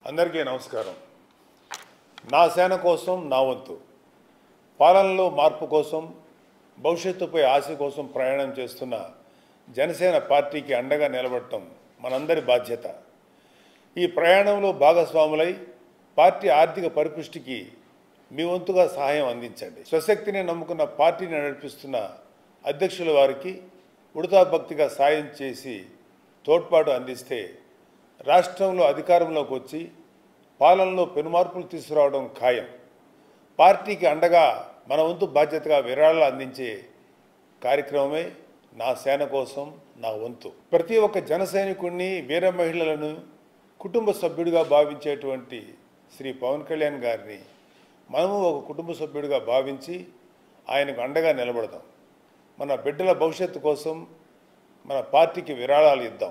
అందరికీ నమస్కారం నా సేన కోసం నా వంతు పాలనలో మార్పు కోసం భవిష్యత్తుపై ఆశ కోసం ప్రయాణం చేస్తున్న జనసేన పార్టీకి అండగా నిలబడటం మనందరి బాధ్యత ఈ ప్రయాణంలో భాగస్వాములై పార్టీ ఆర్థిక పరిపుష్టికి మీ వంతుగా సహాయం అందించండి స్వశక్తిని నమ్ముకున్న పార్టీని నడిపిస్తున్న అధ్యక్షుల వారికి ఉడతా భక్తిగా సాయం చేసి తోడ్పాటు అందిస్తే రాష్ట్రంలో అధికారంలోకి వచ్చి పాలనలో పెనుమార్పులు తీసుకురావడం ఖాయం పార్టీకి అండగా మన వంతు బాధ్యతగా విరాళాలు అందించే కార్యక్రమమే నా సేన కోసం నా వంతు ప్రతి ఒక్క జన సైనికుడిని వీర మహిళలను కుటుంబ సభ్యుడిగా భావించేటువంటి శ్రీ పవన్ కళ్యాణ్ గారిని మనము ఒక కుటుంబ సభ్యుడిగా భావించి ఆయనకు అండగా నిలబడదాం మన బిడ్డల భవిష్యత్తు కోసం మన పార్టీకి విరాళాలు ఇద్దాం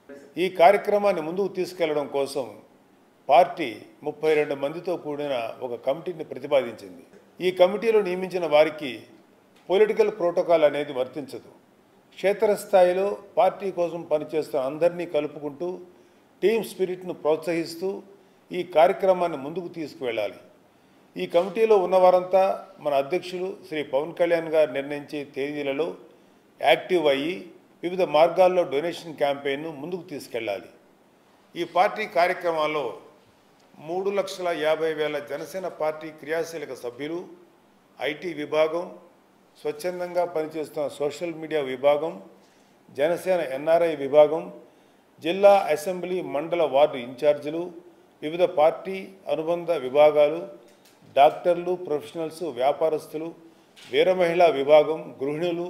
ఈ కార్యక్రమాన్ని ముందుకు తీసుకెళ్లడం కోసం పార్టీ ముప్పై రెండు మందితో కూడిన ఒక కమిటీని ప్రతిపాదించింది ఈ కమిటీలో నియమించిన వారికి పొలిటికల్ ప్రోటోకాల్ అనేది వర్తించదు క్షేత్రస్థాయిలో పార్టీ కోసం పనిచేస్తున్న అందరినీ కలుపుకుంటూ టీమ్ స్పిరిట్ను ప్రోత్సహిస్తూ ఈ కార్యక్రమాన్ని ముందుకు తీసుకువెళ్ళాలి ఈ కమిటీలో ఉన్నవారంతా మన అధ్యక్షులు శ్రీ పవన్ కళ్యాణ్ గారు నిర్ణయించే తేదీలలో యాక్టివ్ అయ్యి వివిధ మార్గాల్లో డొనేషన్ క్యాంపెయిన్ను ముందుకు తీసుకెళ్ళాలి ఈ పార్టీ కార్యక్రమాల్లో మూడు లక్షల యాభై వేల జనసేన పార్టీ క్రియాశీలక సభ్యులు ఐటీ విభాగం స్వచ్ఛందంగా పనిచేస్తున్న సోషల్ మీడియా విభాగం జనసేన ఎన్ఆర్ఐ విభాగం జిల్లా అసెంబ్లీ మండల వార్డు ఇన్ఛార్జీలు వివిధ పార్టీ అనుబంధ విభాగాలు డాక్టర్లు ప్రొఫెషనల్స్ వ్యాపారస్తులు వీర మహిళా విభాగం గృహిణులు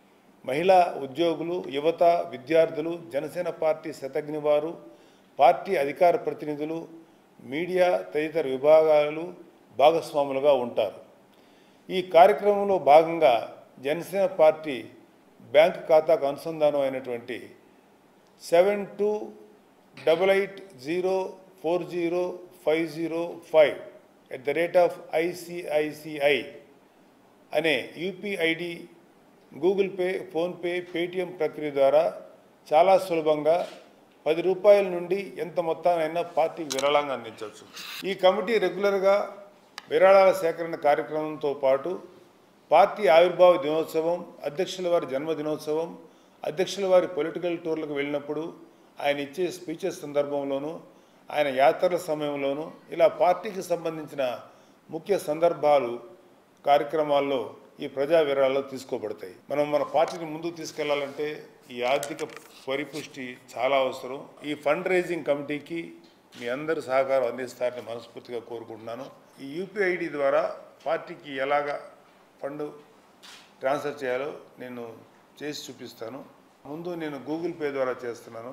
మహిళా ఉద్యోగులు యువత విద్యార్థులు జనసేన పార్టీ శతజ్ఞవారు పార్టీ అధికార ప్రతినిధులు మీడియా తదితర విభాగాలు భాగస్వాములుగా ఉంటారు ఈ కార్యక్రమంలో భాగంగా జనసేన పార్టీ బ్యాంక్ ఖాతాకు అనుసంధానం అయినటువంటి seven two double eight zero four zero five zero five at the rate of ICICI అనే UPI ID Google pay PhonePe Paytm ప్రక్రియ ద్వారా చాలా సులభంగా పది రూపాయల నుండి ఎంత మొత్తానైనా పార్టీకి విరాళంగా అందించవచ్చు ఈ కమిటీ రెగ్యులర్గా విరాళాల సేకరణ కార్యక్రమంతో పాటు పార్టీ ఆవిర్భావ దినోత్సవం అధ్యక్షుల వారి జన్మదినోత్సవం అధ్యక్షుల వారి పొలిటికల్ టూర్లకు వెళ్ళినప్పుడు ఆయన ఇచ్చే స్పీచెస్ సందర్భంలోనూ ఆయన యాత్రల సమయంలోనూ ఇలా పార్టీకి సంబంధించిన ముఖ్య సందర్భాలు కార్యక్రమాల్లో ఈ ప్రజా విరాళాలు తీసుకోబడతాయి మనం మన పార్టీని ముందుకు తీసుకెళ్లాలంటే ఈ ఆర్థిక పరిపుష్టి చాలా అవసరం ఈ ఫండ్ రైజింగ్ కమిటీకి మీ అందరి సహకారం అందిస్తారని మనస్ఫూర్తిగా కోరుకుంటున్నాను ఈ యూపీఐడి ద్వారా పార్టీకి ఎలాగా ఫండ్ ట్రాన్స్ఫర్ చేయాలో నేను చేసి చూపిస్తాను ముందు నేను గూగుల్ పే ద్వారా చేస్తున్నాను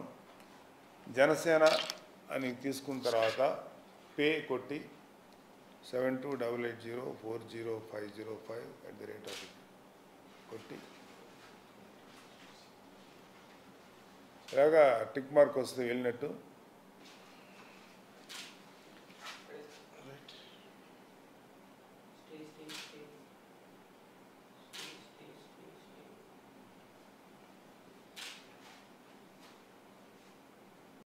జనసేన అని తీసుకున్న తర్వాత పే కొట్టి seven two double eight zero four zero five zero five at the rate of కొట్టి ఇలాగా టిక్ మార్క్ వస్తే వెళ్ళినట్టు